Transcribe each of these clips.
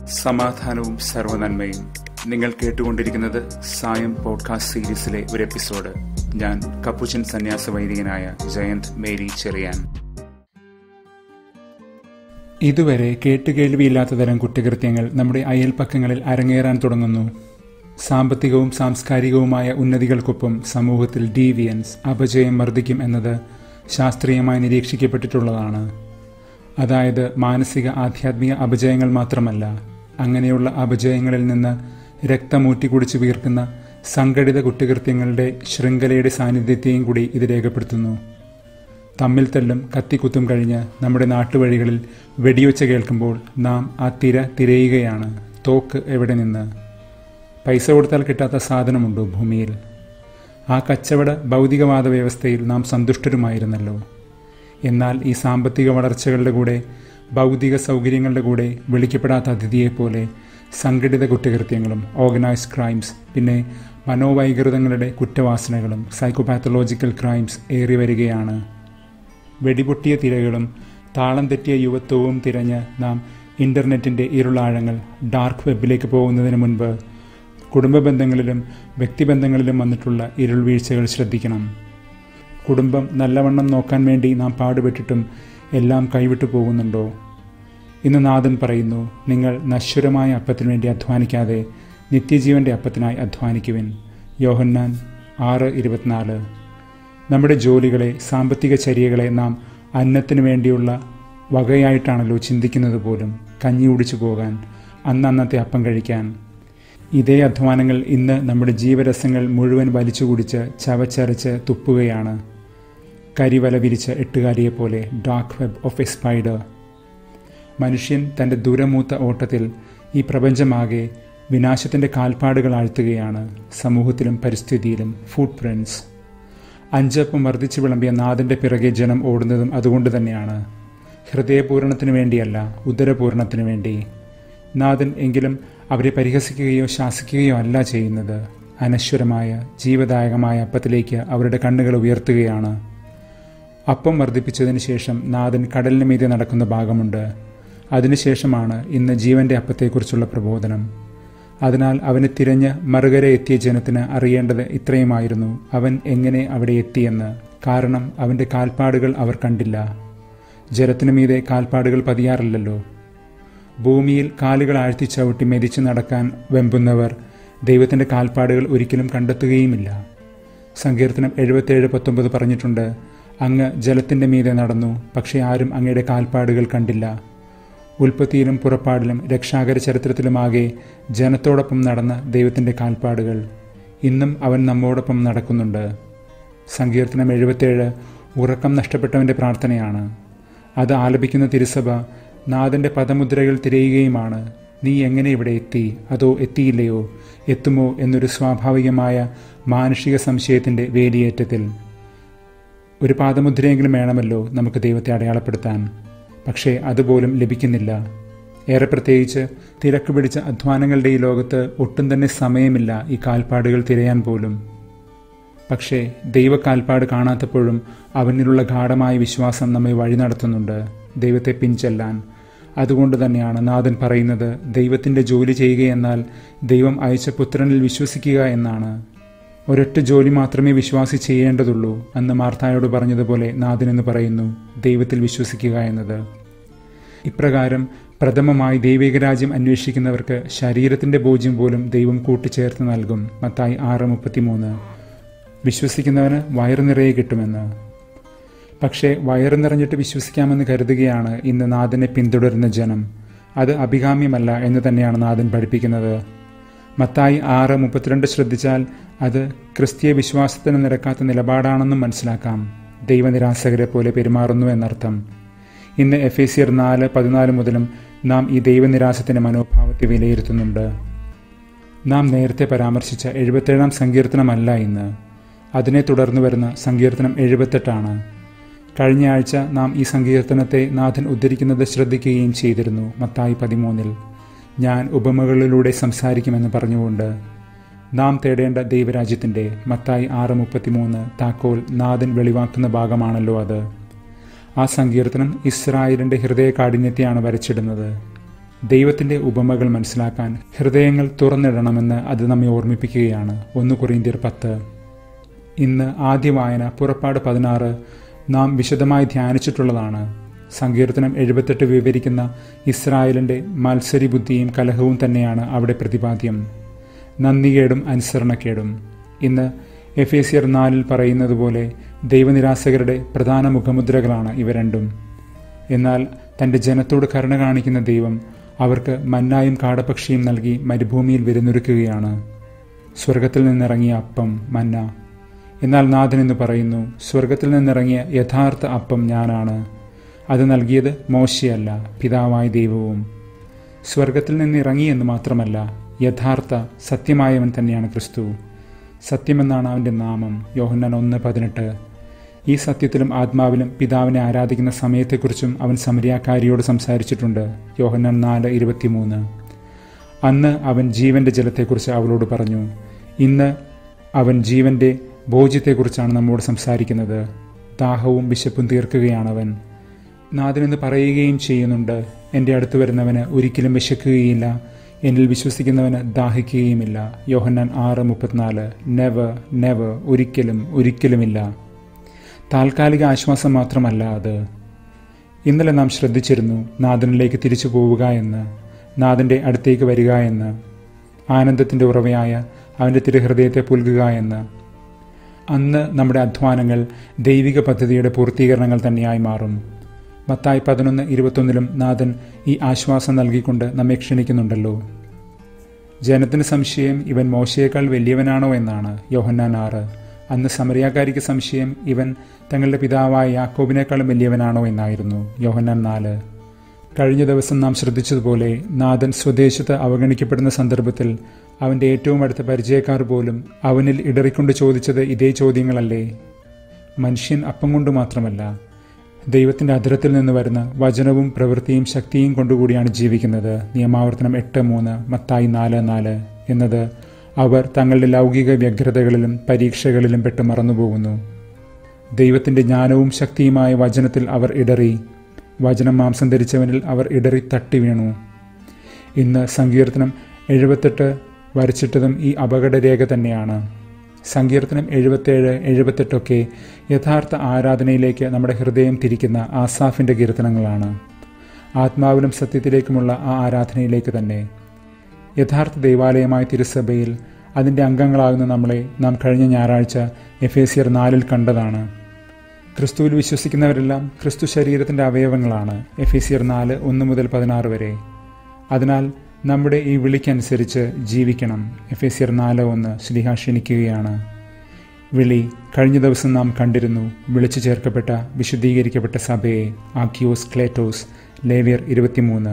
സമാധാനവും സർവനന്മയും നിങ്ങൾ കേട്ടുകൊണ്ടിരിക്കുന്നത് സായം പോഡ്കാസ്റ്റ് സീരീസിലെ ഒരു എപ്പിസോഡ് ഞാൻ കപ്പുച്ചൻ സന്യാസ വൈദികനായ ജയന്ത് മേരി ചെറിയാൻ ഇതുവരെ കേട്ടുകേൾവിയില്ലാത്ത തരം കുറ്റകൃത്യങ്ങൾ നമ്മുടെ അയൽപ്പക്കങ്ങളിൽ അരങ്ങേറാൻ തുടങ്ങുന്നു സാമ്പത്തികവും സാംസ്കാരികവുമായ ഉന്നതികൾക്കൊപ്പം സമൂഹത്തിൽ ഡീവിയൻസ് അപജയം വർദ്ധിക്കും എന്നത് ശാസ്ത്രീയമായി നിരീക്ഷിക്കപ്പെട്ടിട്ടുള്ളതാണ് അതായത് മാനസിക ആധ്യാത്മിക അപജയങ്ങൾ മാത്രമല്ല അങ്ങനെയുള്ള അപജയങ്ങളിൽ നിന്ന് രക്തമൂറ്റി കുടിച്ചു വീർക്കുന്ന സംഘടിത കുറ്റകൃത്യങ്ങളുടെ ശൃംഖലയുടെ സാന്നിധ്യത്തെയും കൂടി ഇത് രേഖപ്പെടുത്തുന്നു തമ്മിൽ തല്ലും കത്തിക്കുത്തും കഴിഞ്ഞ് നമ്മുടെ നാട്ടുവഴികളിൽ വെടിയൊച്ച കേൾക്കുമ്പോൾ നാം ആ തിര തിരയുകയാണ് തോക്ക് എവിടെ നിന്ന് പൈസ കൊടുത്താൽ കിട്ടാത്ത സാധനമുണ്ടോ ഭൂമിയിൽ ആ കച്ചവട ഭൗതികവാദ വ്യവസ്ഥയിൽ നാം സന്തുഷ്ടരുമായിരുന്നല്ലോ എന്നാൽ ഈ സാമ്പത്തിക വളർച്ചകളുടെ കൂടെ ഭൗതിക സൗകര്യങ്ങളുടെ കൂടെ വിളിക്കപ്പെടാത്ത അതിഥിയെപ്പോലെ സംഘടിത കുറ്റകൃത്യങ്ങളും ഓർഗനൈസ്ഡ് ക്രൈംസ് പിന്നെ മനോവൈകൃതങ്ങളുടെ കുറ്റവാസനകളും സൈക്കോപാത്തലോജിക്കൽ ക്രൈംസ് ഏറി വരികയാണ് വെടിപൊട്ടിയ തിരകളും താളം തെറ്റിയ യുവത്വവും തിരഞ്ഞ് നാം ഇൻ്റർനെറ്റിൻ്റെ ഇരുളാഴങ്ങൾ ഡാർക്ക് വെബിലേക്ക് പോകുന്നതിന് മുൻപ് കുടുംബ ബന്ധങ്ങളിലും വ്യക്തിബന്ധങ്ങളിലും വന്നിട്ടുള്ള ഇരുൾ വീഴ്ചകൾ ശ്രദ്ധിക്കണം കുടുംബം നല്ലവണ്ണം നോക്കാൻ വേണ്ടി നാം പാടുപെട്ടിട്ടും എല്ലാം കൈവിട്ടു പോകുന്നുണ്ടോ ഇന്ന് നാഥൻ പറയുന്നു നിങ്ങൾ നശ്വരമായ അപ്പത്തിനു വേണ്ടി അധ്വാനിക്കാതെ നിത്യജീവന്റെ അപ്പത്തിനായി അധ്വാനിക്കുവിൻ യോഹന്നാൻ ആറ് ഇരുപത്തിനാല് നമ്മുടെ ജോലികളെ സാമ്പത്തിക ചര്യകളെ നാം അന്നത്തിനു വേണ്ടിയുള്ള വകയായിട്ടാണല്ലോ ചിന്തിക്കുന്നത് പോലും കഞ്ഞി കുടിച്ചു പോകാൻ അന്നന്നത്തെ അപ്പം കഴിക്കാൻ ഇതേ അധ്വാനങ്ങൾ ഇന്ന് നമ്മുടെ ജീവരസങ്ങൾ മുഴുവൻ വലിച്ചു കുടിച്ച് ചവച്ചരച്ച് തുപ്പുകയാണ് കരിവല വിരിച്ച എട്ടുകാലിയെപ്പോലെ dark web of a spider മനുഷ്യൻ തൻ്റെ ദുരമൂത്ത ഓട്ടത്തിൽ ഈ പ്രപഞ്ചമാകെ വിനാശത്തിൻ്റെ കാൽപ്പാടുകൾ ആഴ്ത്തുകയാണ് സമൂഹത്തിലും പരിസ്ഥിതിയിലും ഫുഡ് പ്രിൻറ്റ്സ് അഞ്ചപ്പം വർദ്ധിച്ചു വിളമ്പിയ നാഥൻ്റെ പിറകെ ജനം ഓടുന്നതും അതുകൊണ്ട് തന്നെയാണ് ഹൃദയപൂരണത്തിനു വേണ്ടിയല്ല ഉദരപൂരണത്തിനു വേണ്ടി നാഥൻ എങ്കിലും അവരെ പരിഹസിക്കുകയോ ശാസിക്കുകയോ അല്ല ചെയ്യുന്നത് അനശ്വരമായ ജീവദായകമായ അപ്പത്തിലേക്ക് അവരുടെ കണ്ണുകൾ ഉയർത്തുകയാണ് അപ്പം വർദ്ധിപ്പിച്ചതിന് ശേഷം നാഥൻ കടലിന് മീതെ നടക്കുന്ന ഭാഗമുണ്ട് അതിനുശേഷമാണ് ഇന്ന് ജീവന്റെ അപ്പത്തെക്കുറിച്ചുള്ള പ്രബോധനം അതിനാൽ അവനെ തിരഞ്ഞ് മറുകര എത്തിയ ജനത്തിന് അറിയേണ്ടത് ഇത്രയുമായിരുന്നു അവൻ എങ്ങനെ അവിടെ എത്തിയെന്ന് കാരണം അവന്റെ കാൽപ്പാടുകൾ അവർ കണ്ടില്ല ജലത്തിനു മീതെ കാൽപ്പാടുകൾ പതിയാറില്ലല്ലോ ഭൂമിയിൽ കാലുകൾ ആഴ്ത്തി ചവിട്ടി മെതിച്ച് നടക്കാൻ വെമ്പുന്നവർ ദൈവത്തിൻ്റെ കാൽപ്പാടുകൾ ഒരിക്കലും കണ്ടെത്തുകയുമില്ല സങ്കീർത്തനം എഴുപത്തേഴ് പത്തൊമ്പത് പറഞ്ഞിട്ടുണ്ട് അങ്ങ് ജലത്തിൻ്റെ മീതെ നടന്നു പക്ഷേ ആരും അങ്ങയുടെ കാൽപ്പാടുകൾ കണ്ടില്ല ഉൽപ്പത്തിയിലും പുറപ്പാടിലും രക്ഷാകര ചരിത്രത്തിലുമാകെ ജനത്തോടൊപ്പം നടന്ന ദൈവത്തിൻ്റെ കാൽപ്പാടുകൾ ഇന്നും അവൻ നമ്മോടൊപ്പം നടക്കുന്നുണ്ട് സങ്കീർത്തനം എഴുപത്തേഴ് ഉറക്കം നഷ്ടപ്പെട്ടവൻ്റെ പ്രാർത്ഥനയാണ് അത് ആലപിക്കുന്ന തിരുസഭ നാഥന്റെ പദമുദ്രകൾ തിരയുകയുമാണ് നീ എങ്ങനെ ഇവിടെ എത്തി അതോ എത്തിയില്ലയോ എത്തുമോ എന്നൊരു സ്വാഭാവികമായ മാനുഷിക സംശയത്തിന്റെ വേലിയേറ്റത്തിൽ ഒരു പാദമുദ്രയെങ്കിലും വേണമല്ലോ നമുക്ക് ദൈവത്തെ അടയാളപ്പെടുത്താൻ പക്ഷേ അതുപോലും ലഭിക്കുന്നില്ല ഏറെ പ്രത്യേകിച്ച് തിരക്ക് പിടിച്ച അധ്വാനങ്ങളുടെ ഈ ലോകത്ത് ഒട്ടും തന്നെ സമയമില്ല ഈ കാൽപ്പാടുകൾ തിരയാൻ പോലും പക്ഷേ ദൈവക്കാൽപ്പാട് കാണാത്തപ്പോഴും അവനിലുള്ള ഗാഠമായ വിശ്വാസം നമ്മെ വഴി നടത്തുന്നുണ്ട് ദൈവത്തെ പിൻചെല്ലാൻ അതുകൊണ്ട് തന്നെയാണ് നാഥൻ പറയുന്നത് ദൈവത്തിൻ്റെ ജോലി ചെയ്യുകയെന്നാൽ ദൈവം അയച്ച പുത്രനിൽ വിശ്വസിക്കുക എന്നാണ് ഒരൊറ്റ ജോലി മാത്രമേ വിശ്വാസി ചെയ്യേണ്ടതുള്ളൂ അന്ന് മാർത്തായോട് പറഞ്ഞതുപോലെ നാഥനെന്ന് പറയുന്നു ദൈവത്തിൽ വിശ്വസിക്കുക എന്നത് ഇപ്രകാരം പ്രഥമമായി ദൈവികരാജ്യം അന്വേഷിക്കുന്നവർക്ക് ശരീരത്തിന്റെ ബോധ്യം പോലും ദൈവം കൂട്ടിച്ചേർത്ത് നൽകും മത്തായി ആറ് മുപ്പത്തിമൂന്ന് വിശ്വസിക്കുന്നവന് വയറു നിറയെ കിട്ടുമെന്ന് പക്ഷേ വയറു നിറഞ്ഞിട്ട് വിശ്വസിക്കാമെന്ന് കരുതുകയാണ് ഇന്ന് നാഥനെ പിന്തുടരുന്ന ജനം അത് അഭികാമ്യമല്ല എന്ന് തന്നെയാണ് നാഥൻ പഠിപ്പിക്കുന്നത് മത്തായി ആറ് മുപ്പത്തിരണ്ട് ശ്രദ്ധിച്ചാൽ അത് ക്രിസ്തീയ വിശ്വാസത്തിന് നിരക്കാത്ത നിലപാടാണെന്നും മനസ്സിലാക്കാം ദൈവനിരാസകരെ പോലെ പെരുമാറുന്നു എന്നർത്ഥം ഇന്ന് എഫ് എ സിയർ നാല് പതിനാല് മുതലും നാം ഈ ദൈവനിരാസത്തിന്റെ മനോഭാവത്തെ വിലയിരുത്തുന്നുണ്ട് നാം നേരത്തെ പരാമർശിച്ച എഴുപത്തേഴാം സങ്കീർത്തനമല്ല ഇന്ന് അതിനെ തുടർന്നു വരുന്ന സങ്കീർത്തനം എഴുപത്തെട്ടാണ് കഴിഞ്ഞ ആഴ്ച നാം ഈ സങ്കീർത്തനത്തെ നാഥൻ ഉദ്ധരിക്കുന്നത് ശ്രദ്ധിക്കുകയും ചെയ്തിരുന്നു മത്തായി പതിമൂന്നിൽ ഞാൻ ഉപമകളിലൂടെ സംസാരിക്കുമെന്ന് പറഞ്ഞുകൊണ്ട് നാം തേടേണ്ട ദൈവരാജ്യത്തിൻ്റെ മത്തായി ആറ് മുപ്പത്തിമൂന്ന് താക്കോൽ നാഥൻ വെളിവാക്കുന്ന ഭാഗമാണല്ലോ അത് ആ സങ്കീർത്തനം ഇസ്രായേലിൻ്റെ ഹൃദയ കാഠിന്യത്തെയാണ് വരച്ചിടുന്നത് ദൈവത്തിൻ്റെ ഉപമകൾ മനസ്സിലാക്കാൻ ഹൃദയങ്ങൾ തുറന്നിടണമെന്ന് അത് നമ്മെ ഓർമ്മിപ്പിക്കുകയാണ് ഒന്ന് കൊറിയന്തിയർ പത്ത് ഇന്ന് ആദ്യ വായന പുറപ്പാട് പതിനാറ് നാം വിശദമായി ധ്യാനിച്ചിട്ടുള്ളതാണ് സങ്കീർത്തനം എഴുപത്തെട്ട് വിവരിക്കുന്ന ഇസ്രായേലിൻ്റെ മത്സരി ബുദ്ധിയും കലഹവും തന്നെയാണ് അവിടെ പ്രതിപാദ്യം നന്ദികേടും അനുസരണക്കേടും ഇന്ന് എഫ് എ സിയർ നാലിൽ പറയുന്നത് പോലെ ദൈവനിരാസകരുടെ പ്രധാന മുഖമുദ്രകളാണ് ഇവ രണ്ടും എന്നാൽ തൻ്റെ ജനത്തോട് കരുണ കാണിക്കുന്ന ദൈവം അവർക്ക് മന്നായും കാടപക്ഷിയും നൽകി മരുഭൂമിയിൽ വിരുന്നൊരുക്കുകയാണ് സ്വർഗത്തിൽ നിന്നിറങ്ങിയ അപ്പം മന്ന എന്നാൽ നാഥൻ എന്ന് പറയുന്നു സ്വർഗത്തിൽ നിന്നിറങ്ങിയ യഥാർത്ഥ അപ്പം ഞാനാണ് അത് നൽകിയത് മോശയല്ല പിതാവായ ദൈവവും സ്വർഗത്തിൽ നിന്നിറങ്ങി എന്ന് മാത്രമല്ല യഥാർത്ഥ സത്യമായവൻ തന്നെയാണ് ക്രിസ്തു സത്യമെന്നാണ് അവൻ്റെ നാമം യോഹന്നാൻ ഒന്ന് പതിനെട്ട് ഈ സത്യത്തിലും ആത്മാവിലും പിതാവിനെ ആരാധിക്കുന്ന സമയത്തെക്കുറിച്ചും അവൻ സമരിയാക്കാരിയോട് സംസാരിച്ചിട്ടുണ്ട് യോഹന്നാൻ നാല് ഇരുപത്തിമൂന്ന് അന്ന് അവൻ ജീവന്റെ ജലത്തെക്കുറിച്ച് അവളോട് പറഞ്ഞു ഇന്ന് അവൻ ജീവന്റെ ഭോജ്യത്തെക്കുറിച്ചാണ് നമ്മോട് സംസാരിക്കുന്നത് ദാഹവും വിശപ്പും തീർക്കുകയാണവൻ നാഥനെന്ന് പറയുകയും ചെയ്യുന്നുണ്ട് എൻ്റെ അടുത്ത് വരുന്നവന് ഒരിക്കലും വിശക്കുകയില്ല എന്നിൽ വിശ്വസിക്കുന്നവന് ദാഹിക്കുകയുമില്ല യോഹന്നാൻ ആറ് മുപ്പത്തിനാല് നെവർ നെവർ ഒരിക്കലും ഒരിക്കലുമില്ല താൽക്കാലിക ആശ്വാസം മാത്രമല്ല അത് ഇന്നലെ നാം ശ്രദ്ധിച്ചിരുന്നു നാഥനിലേക്ക് തിരിച്ചു പോവുക എന്ന് നാഥൻ്റെ അടുത്തേക്ക് വരിക എന്ന് ആനന്ദത്തിൻ്റെ ഉറവയായ അവൻ്റെ തിരുഹൃദയത്തെ പുൽകുക എന്ന് അന്ന് നമ്മുടെ അധ്വാനങ്ങൾ ദൈവിക പദ്ധതിയുടെ പൂർത്തീകരണങ്ങൾ തന്നെയായി മാറും മത്തായി പതിനൊന്ന് ഇരുപത്തൊന്നിലും നാഥൻ ഈ ആശ്വാസം നൽകിക്കൊണ്ട് നമ്മെ ക്ഷണിക്കുന്നുണ്ടല്ലോ ജനത്തിന് സംശയം ഇവൻ മോശയേക്കാൾ വലിയവനാണോ എന്നാണ് യോഹന്നാൻ ആറ് അന്ന് സമറിയാക്കാരിക്ക് സംശയം ഇവൻ തങ്ങളുടെ പിതാവായ യാക്കോബിനേക്കാളും വലിയവനാണോ എന്നായിരുന്നു യോഹന്നാൻ നാല് കഴിഞ്ഞ ദിവസം നാം ശ്രദ്ധിച്ചതുപോലെ നാഥൻ സ്വദേശത്ത് അവഗണിക്കപ്പെടുന്ന സന്ദർഭത്തിൽ അവൻ്റെ ഏറ്റവും അടുത്ത പരിചയക്കാർ പോലും അവനിൽ ഇടറിക്കൊണ്ട് ചോദിച്ചത് ഇതേ ചോദ്യങ്ങളല്ലേ മനുഷ്യൻ അപ്പം കൊണ്ട് മാത്രമല്ല ദൈവത്തിൻ്റെ അതിരത്തിൽ നിന്ന് വരുന്ന വചനവും പ്രവൃത്തിയും ശക്തിയും കൊണ്ടുകൂടിയാണ് ജീവിക്കുന്നത് നിയമാവർത്തനം എട്ട് മൂന്ന് മത്തായി നാല് നാല് എന്നത് അവർ തങ്ങളുടെ ലൗകിക വ്യഗ്രതകളിലും പരീക്ഷകളിലും പെട്ട് മറന്നുപോകുന്നു ദൈവത്തിൻ്റെ ജ്ഞാനവും ശക്തിയുമായ വചനത്തിൽ അവർ ഇടറി വചനം മാംസം ധരിച്ചവനിൽ അവർ ഇടറി തട്ടി വീണു ഇന്ന് സങ്കീർത്തനം എഴുപത്തെട്ട് വരച്ചിട്ടതും ഈ അപകടരേഖ തന്നെയാണ് സങ്കീർത്തനം എഴുപത്തേഴ് എഴുപത്തെട്ടൊക്കെ യഥാർത്ഥ ആരാധനയിലേക്ക് നമ്മുടെ ഹൃദയം തിരിക്കുന്ന ആസാഫിൻ്റെ കീർത്തനങ്ങളാണ് ആത്മാവിലും സത്യത്തിലേക്കുമുള്ള ആ ആരാധനയിലേക്ക് തന്നെ യഥാർത്ഥ ദൈവാലയമായ തിരുസഭയിൽ അതിൻ്റെ അംഗങ്ങളാകുന്ന നമ്മളെ നാം കഴിഞ്ഞ ഞായറാഴ്ച എഫേസിയർ നാലിൽ കണ്ടതാണ് ക്രിസ്തുവിൽ വിശ്വസിക്കുന്നവരെല്ലാം ക്രിസ്തു ശരീരത്തിൻ്റെ അവയവങ്ങളാണ് എഫേസിയർ നാല് ഒന്ന് മുതൽ പതിനാറ് വരെ അതിനാൽ നമ്മുടെ ഈ വിളിക്കനുസരിച്ച് ജീവിക്കണം എഫേസിയർ നാല് ഒന്ന് ശ്രീഹ ക്ഷണിക്കുകയാണ് വിളി കഴിഞ്ഞ ദിവസം നാം കണ്ടിരുന്നു വിളിച്ചു ചേർക്കപ്പെട്ട വിശുദ്ധീകരിക്കപ്പെട്ട സഭയെ ആക്കിയോസ് ക്ലേറ്റോസ് ലേവിയർ ഇരുപത്തിമൂന്ന്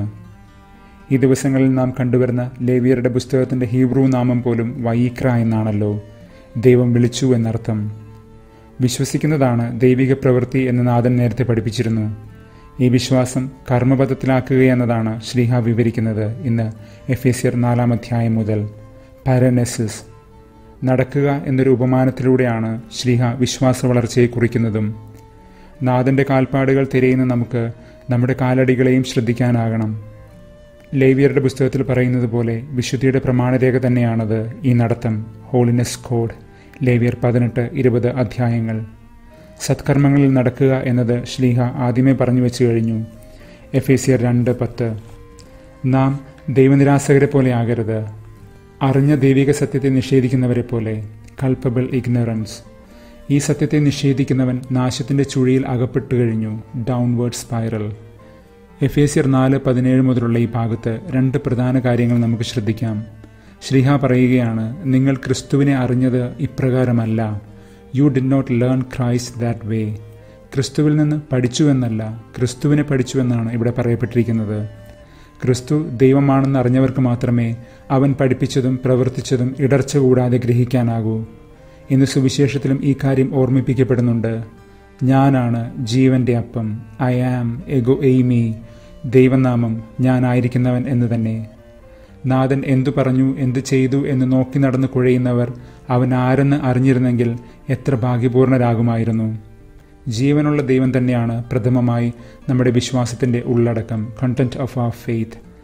ഈ ദിവസങ്ങളിൽ നാം കണ്ടുവരുന്ന ലേവിയറുടെ പുസ്തകത്തിൻ്റെ ഹീബ്രു നാമം പോലും വൈക്ര എന്നാണല്ലോ ദൈവം വിളിച്ചു എന്നർത്ഥം വിശ്വസിക്കുന്നതാണ് ദൈവിക പ്രവൃത്തി എന്ന് നാഥൻ നേരത്തെ പഠിപ്പിച്ചിരുന്നു ഈ വിശ്വാസം കർമ്മപഥത്തിലാക്കുക എന്നതാണ് ശ്രീഹ വിവരിക്കുന്നത് ഇന്ന് എഫ് എസിയർ നാലാം അധ്യായം മുതൽ പാരനെസിസ് നടക്കുക എന്നൊരു ഉപമാനത്തിലൂടെയാണ് ശ്രീഹ വിശ്വാസ വളർച്ചയെ കുറിക്കുന്നതും നാഥൻ്റെ കാൽപ്പാടുകൾ തിരയുന്ന നമുക്ക് നമ്മുടെ കാലടികളെയും ശ്രദ്ധിക്കാനാകണം ലേവിയറുടെ പുസ്തകത്തിൽ പറയുന്നത് പോലെ വിശുദ്ധിയുടെ പ്രമാണരേഖ തന്നെയാണത് ഈ നടത്തം ഹോളിനെസ് കോഡ് ലേവിയർ പതിനെട്ട് ഇരുപത് അധ്യായങ്ങൾ സത്കർമ്മങ്ങളിൽ നടക്കുക എന്നത് ശ്ലീഹ ആദ്യമേ പറഞ്ഞു വെച്ചു കഴിഞ്ഞു എഫ് എ സിയർ രണ്ട് പത്ത് നാം ദൈവനിരാസകരെ പോലെ ആകരുത് അറിഞ്ഞ ദൈവിക സത്യത്തെ നിഷേധിക്കുന്നവരെ പോലെ കൾപ്പബിൾ ഇഗ്നറൻസ് ഈ സത്യത്തെ നിഷേധിക്കുന്നവൻ നാശത്തിൻ്റെ ചുഴിയിൽ അകപ്പെട്ടു കഴിഞ്ഞു ഡൗൺവേർഡ് സ്പൈറൽ എഫ് എ സിയർ നാല് പതിനേഴ് മുതലുള്ള ഈ ഭാഗത്ത് രണ്ട് പ്രധാന കാര്യങ്ങൾ നമുക്ക് ശ്രദ്ധിക്കാം ശ്രീഹ പറയുകയാണ് നിങ്ങൾ ക്രിസ്തുവിനെ അറിഞ്ഞത് ഇപ്രകാരമല്ല you did not learn Christ that way ക്രിസ്തുവിൽ നിന്ന് പഠിച്ചുവെന്നല്ല ക്രിസ്തുവിനെ പഠിച്ചുവെന്നാണ് ഇവിടെ പറയപ്പെട്ടിരിക്കുന്നത് ക്രിസ്തു ദൈവമാണെന്ന് അറിഞ്ഞവർക്ക് മാത്രമേ അവൻ പഠിപ്പിച്ചതും പ്രവർത്തിച്ചതും ഇടർച്ച കൂടാതെ ഗ്രഹിക്കാനാകൂ ഇന്ന് സുവിശേഷത്തിലും ഈ കാര്യം ഓർമ്മിപ്പിക്കപ്പെടുന്നുണ്ട് ഞാനാണ് ജീവന്റെ അപ്പം ഐ ആം എഗോ എയ്മി ദൈവനാമം ഞാനായിരിക്കുന്നവൻ എന്ന് തന്നെ നാഥൻ എന്തു പറഞ്ഞു എന്തു ചെയ്തു എന്ന് നോക്കി നടന്ന് കുഴയുന്നവർ അവൻ ആരെന്ന് അറിഞ്ഞിരുന്നെങ്കിൽ എത്ര ഭാഗ്യപൂർണരാകുമായിരുന്നു ജീവനുള്ള ദൈവം തന്നെയാണ് പ്രഥമമായി നമ്മുടെ വിശ്വാസത്തിൻ്റെ ഉള്ളടക്കം കണ്ടന്റ് ഓഫ് ആർ ഫെയ്ത്ത്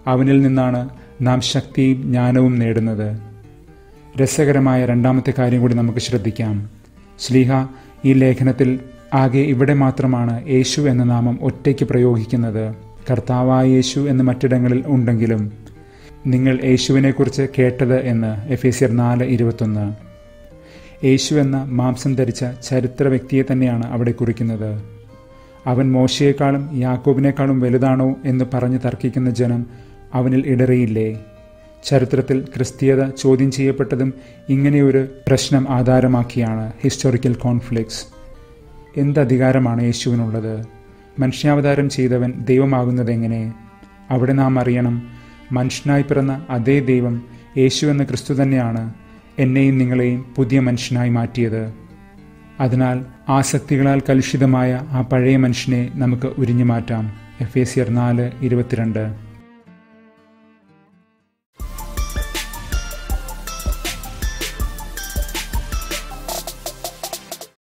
അവനിൽ നിന്നാണ് നാം ശക്തിയും ജ്ഞാനവും നേടുന്നത് രസകരമായ രണ്ടാമത്തെ കാര്യം കൂടി നമുക്ക് ശ്രദ്ധിക്കാം ശ്ലീഹ ഈ ലേഖനത്തിൽ ആകെ ഇവിടെ മാത്രമാണ് യേശു എന്ന നാമം ഒറ്റയ്ക്ക് പ്രയോഗിക്കുന്നത് കർത്താവായ യേശു എന്ന് മറ്റിടങ്ങളിൽ ഉണ്ടെങ്കിലും നിങ്ങൾ യേശുവിനെക്കുറിച്ച് കേട്ടത് എന്ന് എഫ് എസിയർ നാല് ഇരുപത്തൊന്ന് യേശു എന്ന മാംസം ധരിച്ച ചരിത്ര വ്യക്തിയെ തന്നെയാണ് അവിടെ കുറിക്കുന്നത് അവൻ മോശയെക്കാളും യാക്കോബിനേക്കാളും വലുതാണോ എന്ന് പറഞ്ഞ് തർക്കിക്കുന്ന ജനം അവനിൽ ഇടറിയില്ലേ ചരിത്രത്തിൽ ക്രിസ്തീയത ചോദ്യം ചെയ്യപ്പെട്ടതും ഇങ്ങനെയൊരു പ്രശ്നം ആധാരമാക്കിയാണ് ഹിസ്റ്റോറിക്കൽ കോൺഫ്ലിക്ട്സ് എന്തധികാരമാണ് യേശുവിനുള്ളത് മനുഷ്യാവതാരം ചെയ്തവൻ ദൈവമാകുന്നത് എങ്ങനെ അവിടെ നാം അറിയണം മനുഷ്യനായി പിറന്ന അതേ ദൈവം യേശു എന്ന ക്രിസ്തു തന്നെയാണ് എന്നെയും നിങ്ങളെയും പുതിയ മനുഷ്യനായി മാറ്റിയത് അതിനാൽ ആസക്തികളാൽ കലുഷിതമായ ആ പഴയ മനുഷ്യനെ നമുക്ക് ഉരിഞ്ഞു മാറ്റാം എഫ് എ സിയർ നാല് ഇരുപത്തിരണ്ട്